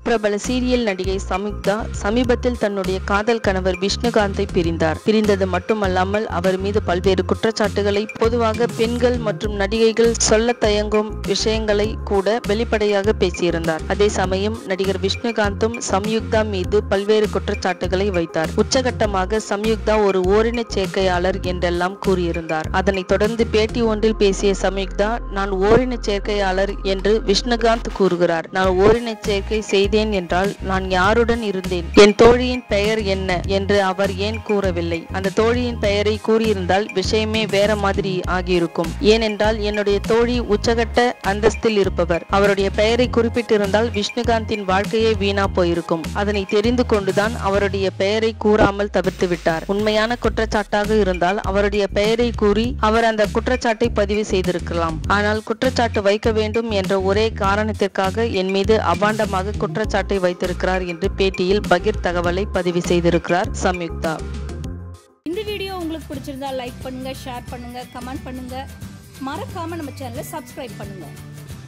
பிரபல சீரியல் நடிகை சம்யுக்தா சமீபத்தில் தன்னுடைய காதல் கணவர் விஷ்ணுகாந்தை பிரிந்தார் பிரிந்தது மட்டுமல்லாமல் அவர் மீது பல்வேறு குற்றச்சாட்டுகளை பொதுவாக பெண்கள் மற்றும் நடிகைகள் சொல்ல தயங்கும் விஷயங்களை கூட வெளிப்படையாக பேசியிருந்தார் அதே சமயம் நடிகர் விஷ்ணுகாந்தும் சம்யுக்தா மீது பல்வேறு குற்றச்சாட்டுகளை வைத்தார் உச்சகட்டமாக சம்யுக்தா ஒரு ஓரினச் சேர்க்கையாளர் என்றெல்லாம் கூறியிருந்தார் அதனைத் தொடர்ந்து பேட்டி ஒன்றில் பேசிய சம்யுக்தா நான் ஓரினச் சேர்க்கையாளர் என்று விஷ்ணுகாந்த் கூறுகிறார் நான் ஓரினச் சேர்க்கை செய்தேன் என்றால் நான் யாருடன் இருந்தேன் என் தோழியின் பெயர் என்ன என்று அவர் ஏன் கூறவில்லை அந்த தோழியின் பெயரை கூறியிருந்தால் விஷயமே வேற மாதிரி ஆகியிருக்கும் ஏனென்றால் என்னுடைய தோழி உச்சகட்ட அந்தஸ்தில் இருப்பவர் அவருடைய பெயரை குறிப்பிட்டிருந்தால் விஷ்ணுகாந்தின் வாழ்க்கையே வீணா போயிருக்கும் அதனை தெரிந்து கொண்டுதான் அவருடைய பெயரை கூறாமல் தவிர்த்து விட்டார் உண்மையான குற்றச்சாட்டாக இருந்தால் அவருடைய பெயரை கூறி அவர் அந்த குற்றச்சாட்டை பதிவு செய்திருக்கலாம் ஆனால் குற்றச்சாட்டு வைக்க வேண்டும் என்ற ஒரே காரணத்திற்காக என் மீது அபாண்டமாக குற்றச்சாட்டை வைத்திருக்கிறார் என்று பேட்டியில் பகிர் தகவலை பதிவு செய்திருக்கிறார் சம்யுக்தா இந்த வீடியோ உங்களுக்கு பிடிச்சிருந்தா லைக் பண்ணுங்க ஷேர் பண்ணுங்க கமெண்ட் பண்ணுங்க மறக்காம நம்ம சேனலை சப்ஸ்கிரைப் பண்ணுங்க